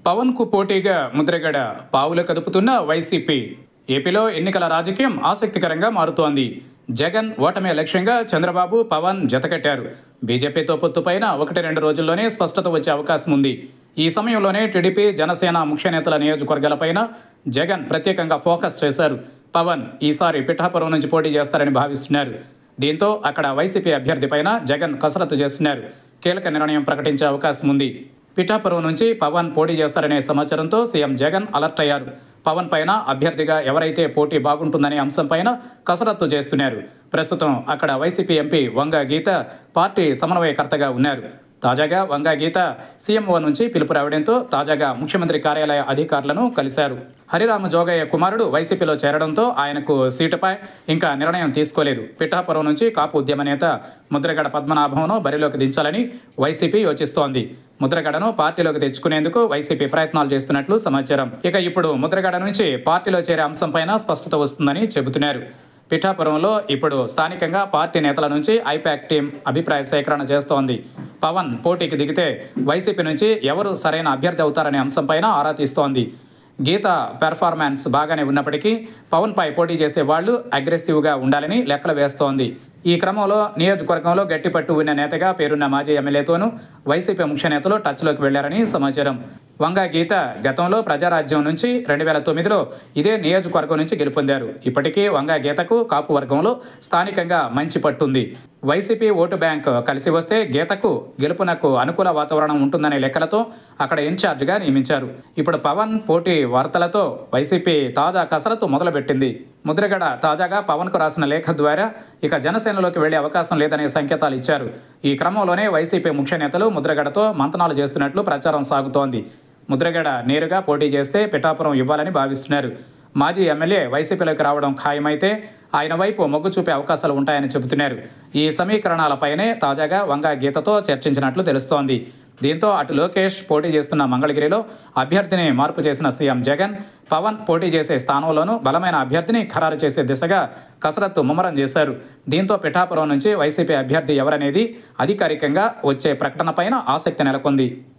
పవన్కు పోటీగా ముద్రగడ పావులు కదుపుతున్న వైసీపీ ఏపీలో ఎన్నికల రాజకీయం ఆసక్తికరంగా మారుతోంది జగన్ ఓటమే లక్ష్యంగా చంద్రబాబు పవన్ జతకట్టారు బీజేపీతో పొత్తుపైన ఒకటి రెండు రోజుల్లోనే స్పష్టత వచ్చే అవకాశం ఉంది ఈ సమయంలోనే టీడీపీ జనసేన ముఖ్య నేతల నియోజకవర్గాలపైన జగన్ ప్రత్యేకంగా ఫోకస్ చేశారు పవన్ ఈసారి పిఠాపురం నుంచి పోటీ చేస్తారని భావిస్తున్నారు దీంతో అక్కడ వైసీపీ అభ్యర్థిపైన జగన్ కసరత్తు చేస్తున్నారు కీలక నిర్ణయం ప్రకటించే అవకాశం ఉంది పిఠాపురం నుంచి పవన్ పోటీ చేస్తారనే సమాచారంతో సీఎం జగన్ అలర్ట్ అయ్యారు పవన్ పైన అభ్యర్థిగా ఎవరైతే పోటీ బాగుంటుందనే అంశంపైన కసరత్తు చేస్తున్నారు ప్రస్తుతం అక్కడ YCP MP Vanga Geetha party సమన్వయకర్తగా ఉన్నారు తాజాగా వంగా గీత సీఎంఓ నుంచి పిలుపు రావడంతో తాజాగా ముఖ్యమంత్రి కార్యాలయ అధికారులను కలిశారు హరిరామ జోగయ్య కుమారుడు వైసీపీలో చేరడంతో ఆయనకు సీటుపై ఇంకా నిర్ణయం తీసుకోలేదు పిఠాపురం నుంచి కాపు ఉద్యమ నేత ముద్రగడ పద్మనాభంను బరిలోకి దించాలని వైసీపీ యోచిస్తోంది ముద్రగడను పార్టీలోకి తెచ్చుకునేందుకు వైసీపీ ప్రయత్నాలు చేస్తున్నట్లు సమాచారం ఇక ఇప్పుడు ముద్రగడ నుంచి పార్టీలో చేరే అంశంపైన స్పష్టత వస్తుందని చెబుతున్నారు పిఠాపురంలో ఇప్పుడు స్థానికంగా పార్టీ నేతల నుంచి ఐపాక్ టీం అభిప్రాయ సేకరణ చేస్తోంది పవన్ పోటీకి దిగితే వైసీపీ నుంచి ఎవరు సరైన అభ్యర్థి అవుతారనే అంశంపైన ఆరా తీస్తోంది గీత పెర్ఫార్మెన్స్ బాగానే ఉన్నప్పటికీ పవన్పై పోటీ చేసే వాళ్ళు అగ్రెసివ్గా ఉండాలని లెక్కలు వేస్తోంది ఈ క్రమంలో నియోజకవర్గంలో గట్టిపట్టు ఉన్న నేతగా పేరున్న మాజీ ఎమ్మెల్యేతోనూ వైసీపీ ముఖ్య నేతలు టచ్లోకి వెళ్లారని సమాచారం వంగా గీత గతంలో ప్రజారాజ్యం నుంచి రెండు వేల తొమ్మిదిలో ఇదే నియోజకవర్గం నుంచి గెలుపొందారు ఇప్పటికీ వంగా గీతకు కాపు వర్గంలో స్థానికంగా మంచి పట్టుంది వైసీపీ ఓటు బ్యాంక్ కలిసి వస్తే గీతకు గెలుపునకు అనుకూల వాతావరణం ఉంటుందనే లెక్కలతో అక్కడ ఇన్ఛార్జిగా నియమించారు ఇప్పుడు పవన్ పోటీ వార్తలతో వైసీపీ తాజా కసరత్తు మొదలుపెట్టింది ముద్రగడ తాజాగా పవన్కు రాసిన లేఖ ద్వారా ఇక జనసేనలోకి వెళ్లే అవకాశం లేదనే సంకేతాలు ఇచ్చారు ఈ క్రమంలోనే వైసీపీ ముఖ్య నేతలు ముద్రగడతో మంతనాలు చేస్తున్నట్లు ప్రచారం సాగుతోంది ముద్రగడ నేరుగా పోటీ చేస్తే పిఠాపురం ఇవ్వాలని భావిస్తున్నారు మాజీ ఎమ్మెల్యే వైసీపీలోకి రావడం ఖాయమైతే ఆయన వైపు మొగ్గు చూపే అవకాశాలు ఉంటాయని చెబుతున్నారు ఈ సమీకరణాలపైనే తాజాగా వంగా గీతతో చర్చించినట్లు తెలుస్తోంది దీంతో అటు లోకేష్ పోటీ చేస్తున్న మంగళగిరిలో అభ్యర్థిని మార్పు చేసిన సీఎం జగన్ పవన్ పోటీ చేసే స్థానంలోనూ బలమైన అభ్యర్థిని ఖరారు చేసే దిశగా కసరత్తు ముమ్మరం చేశారు దీంతో పిఠాపురం నుంచి వైసీపీ అభ్యర్థి ఎవరనేది అధికారికంగా వచ్చే ప్రకటనపైన ఆసక్తి నెలకొంది